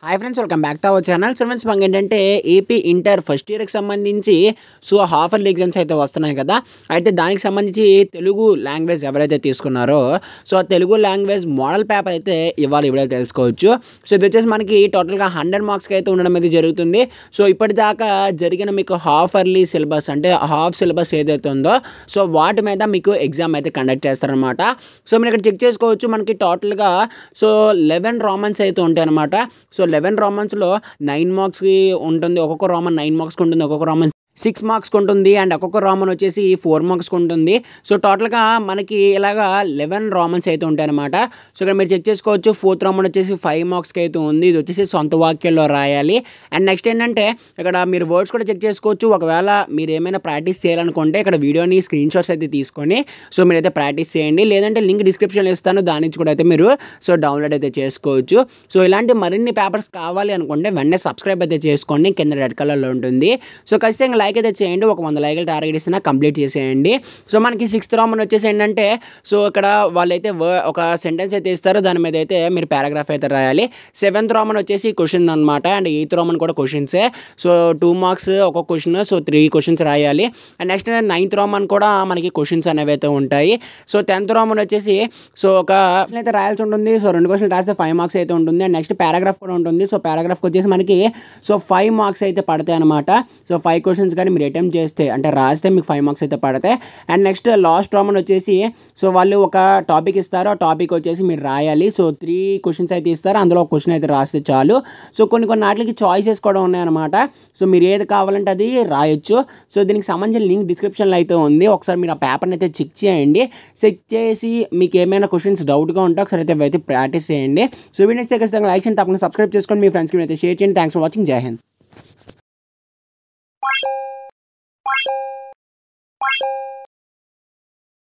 hi friends welcome back to our channel so friends మనకి ఏంటంటే AP inter first ఇయర్కి సంబంధించి సో హాఫ్ ఇయర్లీ ఎగ్జామ్స్ అయితే వస్తున్నాయి కదా అయితే దానికి సంబంధించి తెలుగు లాంగ్వేజ్ ఎవరైతే తీసుకున్నారో సో ఆ తెలుగు లాంగ్వేజ్ మోడల్ పేపర్ అయితే ఇవాళ ఇవిడే తెలుసుకోవచ్చు సో ఇది వచ్చేసి మనకి టోటల్గా హండ్రెడ్ మార్క్స్కి అయితే ఉండడం అయితే జరుగుతుంది సో ఇప్పటిదాకా జరిగిన మీకు హాఫ్ ఇయర్లీ సిలబస్ అంటే హాఫ్ సిలబస్ ఏదైతే ఉందో సో వాటి మీద మీకు ఎగ్జామ్ అయితే కండక్ట్ చేస్తారనమాట సో మీరు ఇక్కడ చెక్ చేసుకోవచ్చు మనకి టోటల్గా సో లెవెన్ రామన్స్ అయితే ఉంటాయి అనమాట సో లెవెన్ రామన్స్లో నైన్ మార్క్స్కి ఉంటుంది ఒక్కొక్క రామన్ నైన్ మార్క్స్కి ఉంటుంది ఒక్కొక్క రామన్ సిక్స్ మార్క్స్కి ఉంటుంది అండ్ ఒక్కొక్క రామన్ వచ్చేసి ఫోర్ మార్క్స్కి ఉంటుంది సో టోటల్గా మనకి ఇలాగా లెవెన్ రామన్స్ అయితే ఉంటాయి అనమాట సో ఇక్కడ మీరు చెక్ చేసుకోవచ్చు ఫోర్త్ రామన్ వచ్చేసి ఫైవ్ మార్క్స్కి అయితే ఉంది ఇది వచ్చేసి సొంత వాక్యాల్లో రాయాలి అండ్ నెక్స్ట్ ఏంటంటే ఇక్కడ మీరు వర్డ్స్ కూడా చెక్ చేసుకోవచ్చు ఒకవేళ మీరు ఏమైనా ప్రాక్టీస్ చేయాలనుకుంటే ఇక్కడ వీడియోని స్క్రీన్ షాట్స్ అయితే తీసుకొని సో మీరైతే ప్రాక్టీస్ చేయండి లేదంటే లింక్ డిస్క్రిప్షన్లో ఇస్తాను దాని నుంచి కూడా అయితే మీరు సో డౌన్లోడ్ అయితే చేసుకోవచ్చు సో ఇలాంటి మరిన్ని పేపర్స్ కావాలి అనుకుంటే వెంటనే సబ్స్క్రైబ్ అయితే చేసుకోండి కింద రెడ్ కలర్లో ఉంటుంది సో ఖచ్చితంగా లైక్ అయితే చేయండి ఒక వంద లైకులు టార్గెట్ ఇస్తున్నా కంప్లీట్ చేసేయండి సో మనకి సిక్స్త్ రామన్ వచ్చేసి ఏంటంటే సో ఇక్కడ వాళ్ళైతే వ- ఒక సెంటెన్స్ అయితే ఇస్తారు దాని మీద అయితే మీరు పారాగ్రాఫ్ అయితే రాయాలి సెవెంత్ రామన్ వచ్చేసి క్వశ్చన్ అనమాట అండ్ ఎయిత్ రామన్ కూడా క్వశ్చన్సే సో టూ మార్క్స్ ఒక క్వశ్చన్ సో త్రీ క్వశ్చన్స్ రాయాలి అండ్ నెక్స్ట్ నైన్త్ రామన్ కూడా మనకి క్వశ్చన్స్ అనేవి అయితే ఉంటాయి సో టెన్త్ రామన్ వచ్చేసి సో ఒక question అయితే రాయాల్సి ఉంటుంది సో రెండు క్వశ్చన్ రాస్తే ఫైవ్ మార్క్స్ అయితే ఉంటుంది అండ్ నెక్స్ట్ పారాగ్రాఫ్ కూడా ఉంటుంది సో పారాగ్రాఫ్కి వచ్చేసి మనకి సో ఫైవ్ మార్క్స్ అయితే పడతాయి అనమాట సో ఫైవ్ క్వశ్చన్స్ కానీ మీరు అటెంప్ట్ చేస్తే అంటే రాస్తే మీకు ఫైవ్ మార్క్స్ అయితే పడతాయి అండ్ నెక్స్ట్ లాస్ట్ రామన్ వచ్చేసి సో వాళ్ళు ఒక టాపిక్ ఇస్తారు ఆ టాపిక్ వచ్చేసి మీరు రాయాలి సో త్రీ క్వశ్చన్స్ అయితే ఇస్తారు అందులో ఒక క్వశ్చన్ అయితే రాస్తే చాలు సో కొన్ని కొన్ని వాటికి చాయిసెస్ కూడా ఉన్నాయన్నమాట సో మీరు ఏది కావాలంటే అది రాయొచ్చు సో దీనికి సంబంధించిన లింక్ డిస్క్రిప్షన్లో అయితే ఉంది ఒకసారి మీరు ఆ పేపర్ని అయితే చెక్ చేయండి చెక్ చేసి మీకు ఏమైనా క్వశ్చన్స్ డౌట్గా ఉంటే ఒకసారి అయితే అయితే ప్రాక్టీస్ చేయండి సో వీడియోస్ ఖచ్చితంగా లైక్ చేయండి తప్పకుండా సబ్స్క్రైబ్ చేసుకొని మీ ఫ్రెండ్స్కి అయితే షేర్ చేయండి థ్యాంక్స్ ఫర్ వాచింగ్ జై హింద్